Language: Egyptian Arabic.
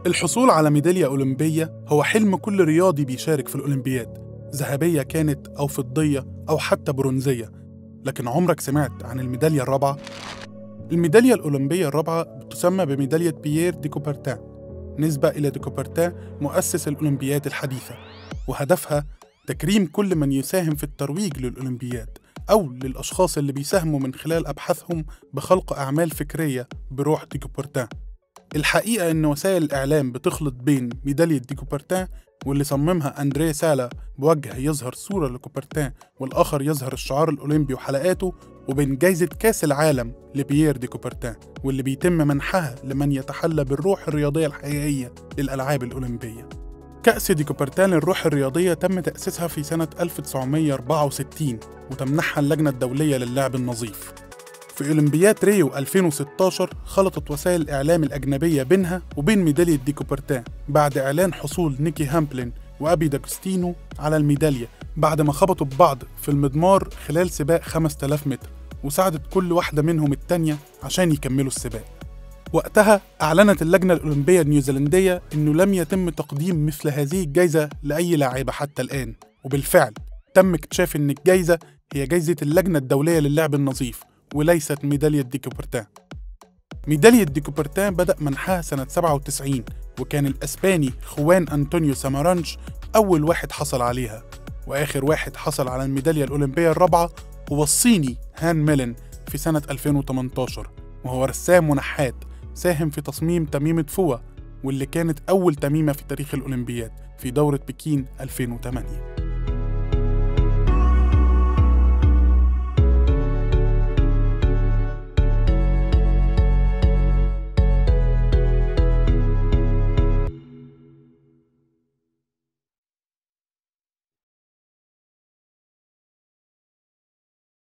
الحصول على ميدالية أولمبية هو حلم كل رياضي بيشارك في الأولمبياد ذهبية كانت أو فضية أو حتى برونزية لكن عمرك سمعت عن الميدالية الرابعة؟ الميدالية الأولمبية الرابعة بتسمى بميدالية بيير دي كوبرتان نسبة إلى دي كوبرتان مؤسس الأولمبياد الحديثة وهدفها تكريم كل من يساهم في الترويج للأولمبياد أو للأشخاص اللي بيساهموا من خلال أبحاثهم بخلق أعمال فكرية بروح دي كوبرتان الحقيقة إن وسائل الإعلام بتخلط بين ميدالية دي كوبرتان واللي صممها أندريه سالا بوجه يظهر صورة لكوبرتان والآخر يظهر الشعار الأولمبي وحلقاته وبين جايزة كأس العالم لبيير دي كوبرتان واللي بيتم منحها لمن يتحلى بالروح الرياضية الحقيقية للألعاب الأولمبية كأس دي كوبرتان للروح الرياضية تم تأسيسها في سنة 1964 وتمنحها اللجنة الدولية للعب النظيف في أولمبياد ريو 2016 خلطت وسائل الإعلام الأجنبية بينها وبين ميدالية دي كوبرتان بعد إعلان حصول نيكي هامبلين وأبي داكستينو على الميدالية بعد ما خبطوا ببعض في المضمار خلال سباق 5000 متر وساعدت كل واحدة منهم التانية عشان يكملوا السباق وقتها أعلنت اللجنة الأولمبية النيوزيلندية إنه لم يتم تقديم مثل هذه الجائزة لأي لاعبة حتى الآن وبالفعل تم اكتشاف إن الجائزة هي جائزة اللجنة الدولية للعب النظيف وليست ميدالية دي كوبرتان ميدالية دي كوبرتان بدأ منحها سنة 97 وكان الأسباني خوان أنطونيو سامارانش أول واحد حصل عليها وآخر واحد حصل على الميدالية الأولمبية الرابعة هو الصيني هان ميلن في سنة 2018 وهو رسام ونحات ساهم في تصميم تميمة فوا واللي كانت أول تميمة في تاريخ الأولمبياد في دورة بكين 2008